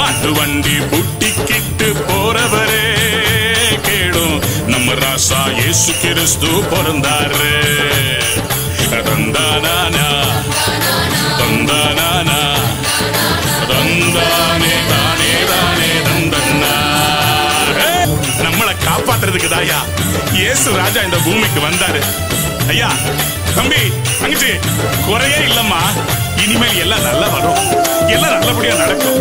மாட்டு வண்டி புட்டிக்கிட்டு போறவரே கேடும் நம்ம ராசா இயேசு கிறிஸ்து பிறந்தாரு தந்தானா தந்தானா தந்தானே தானே தானே தந்தன்னா ஏய், நம்மளை காப்பாத்துறதுக்கு தாயா இயேசு ராஜா இந்த பூமிக்கு வந்தாரு ஐயா தம்பி தங்கச்சி குறையே இல்லம்மா இனிமேல் எல்லாம் நல்லா வரும் எல்லாம் நல்லபடியா நடக்கும்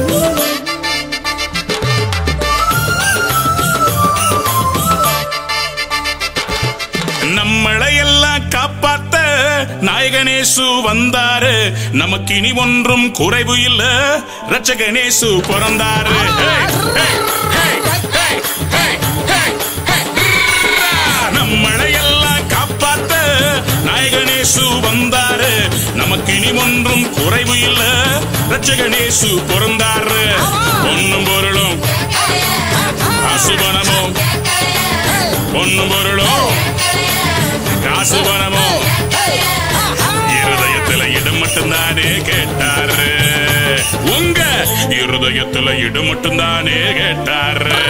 நம்மளை எல்லாம் காப்பாத்த நாயகனேசு வந்தாரு நமக்கு இனி ஒன்றும் குறைவு இல்ல ரட்சகனேசு பிறந்தாரு Hey, hey, hey, hey, hey, hey, hey. நம்மளை எல்லாம் காப்பாத்த நாயகனேசு வந்தாரு நமக்கு இனி ஒன்றும் குறைவு இல்ல ரட்சகனேசு பிறந்தாரு ஒன்னும் பொருளும் அசுபனமும் ஒன்னும் பொருளும் காசு பணமோ இருதயத்துல இடம் மட்டும்தானே கேட்டாரு உங்க இருதயத்துல இடம் மட்டும்தானே கேட்டாரு